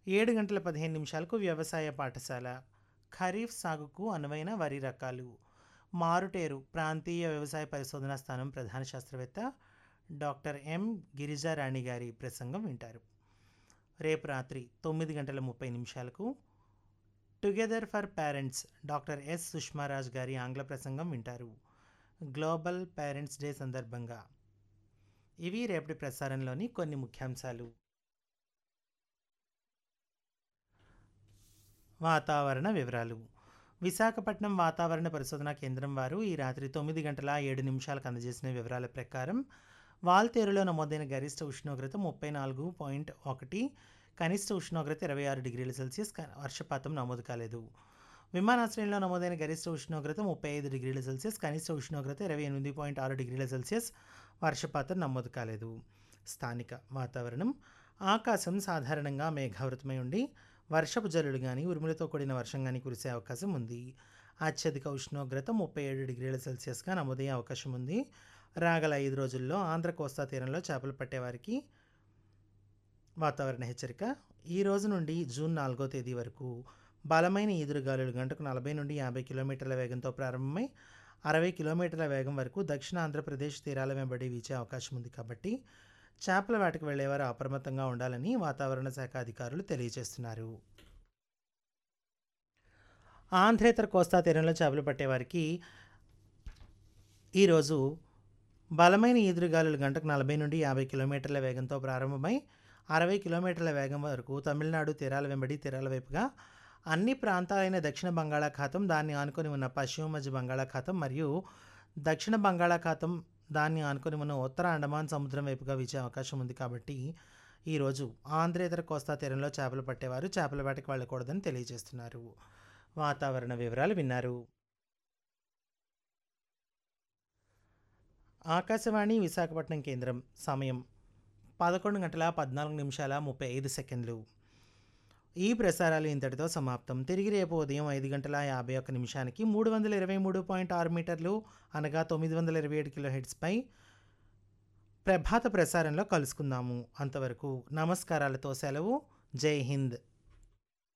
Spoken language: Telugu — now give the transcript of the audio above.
ఏడు గంటల పదిహేను నిమిషాలకు వ్యవసాయ పాఠశాల ఖరీఫ్ సాగుకు అనువైన వరి రకాలు మారుటేరు ప్రాంతీయ వ్యవసాయ పరిశోధనా స్థానం ప్రధాన శాస్త్రవేత్త డాక్టర్ ఎం గిరిజారాణి గారి ప్రసంగం వింటారు రేపు రాత్రి తొమ్మిది గంటల ముప్పై నిమిషాలకు together for parents doctor S Sushmaraj గారి ఆంగ్ల ప్రసంగం వింటారు గ్లోబల్ పేరెంట్స్ డే సందర్భంగా ఇవి రేపటి ప్రసారంలోని కొన్ని ముఖ్యాంశాలు వాతావరణ వివరాలు విశాఖపట్నం వాతావరణ పరిశోధనా కేంద్రం వారు ఈ రాత్రి తొమ్మిది గంటల ఏడు నిమిషాలకు అందజేసిన వివరాల ప్రకారం వాల్తేరులో నమోదైన గరిష్ట ఉష్ణోగ్రత ముప్పై నాలుగు పాయింట్ ఒకటి కనిష్ట ఉష్ణోగ్రత ఇరవై ఆరు డిగ్రీల సెల్సియస్ క- వర్షపాతం నమోదు కాలేదు విమానాశ్రయంలో నమోదైన గరిష్ట ఉష్ణోగ్రత ముప్పై ఐదు డిగ్రీల సెల్సియస్ కనిష్ట ఉష్ణోగ్రత ఇరవై ఎనిమిది పాయింట్ ఆరు డిగ్రీల సెల్సియస్ వర్షపాతం నమోదు కాలేదు స్థానిక వాతావరణం ఆకాశం సాధారణంగా మేఘావృతమై ఉండి వర్షపు జల్లులు కానీ ఉరుములతో కూడిన వర్షం కానీ కురిసే అవకాశం ఉంది అత్యధిక ఉష్ణోగ్రత ముప్పై ఏడు డిగ్రీల సెల్సియస్గా నమోదయ్యే అవకాశం ఉంది రాగల ఐదు రోజుల్లో ఆంధ్ర కోస్తా తీరంలో చేపలు పట్టేవారికి వాతావరణ హెచ్చరిక ఈ రోజు నుండి జూన్ నాలుగో తేదీ వరకు బలమైన ఈదురుగాలులు గంటకు నలభై నుండి యాభై కిలోమీటర్ల వేగంతో ప్రారంభమై అరవై కిలోమీటర్ల వేగం వరకు దక్షిణ ఆంధ్రప్రదేశ్ తీరాల వెంబడి వీచే అవకాశం ఉంది కాబట్టి చేపల వేటకు వెళ్లేవారు అప్రమత్తంగా ఉండాలని వాతావరణ శాఖ అధికారులు తెలియజేస్తున్నారు ఆంధ్రేతర కోస్తా తీరంలో చేపలు పట్టేవారికి ఈరోజు బలమైన ఈదురుగాలులు గంటకు నలభై నుండి యాభై కిలోమీటర్ల వేగంతో ప్రారంభమై అరవై కిలోమీటర్ల వేగం వరకు తమిళనాడు తీరాల వెంబడి తీరాల వైపుగా అన్ని ప్రాంతాలైన దక్షిణ బంగాళాఖాతం దాన్ని ఆనుకొని ఉన్న పశ్చిమ మధ్య బంగాళాఖాతం మరియు దక్షిణ బంగాళాఖాతం దాన్ని ఆనుకొని ఉన్న ఉత్తర అండమాన్ సముద్రం వైపుగా వీచే అవకాశం ఉంది కాబట్టి ఈరోజు ఆంధ్రేతర కోస్తా తీరంలో చేపలు పట్టేవారు చేపల వేటకు వెళ్ళకూడదని తెలియజేస్తున్నారు వాతావరణ వివరాలు విన్నారు ఆకాశవాణి విశాఖపట్నం కేంద్రం సమయం పదకొండు గంటల పద్నాలుగు నిమిషాల ముప్పై ఐదు సెకండ్లు ఈ ప్రసారాలు ఇంతటితో సమాప్తం తిరిగి రేపు ఉదయం ఐదు గంటల యాభై ఒక్క నిమిషానికి మూడు వందల ఇరవై మూడు పాయింట్ ఆరు మీటర్లు అనగా తొమ్మిది వందల ఇరవై ఏడు కిలో హెడ్స్పై ప్రభాత ప్రసారంలో కలుసుకుందాము అంతవరకు నమస్కారాలతో సెలవు జై హింద్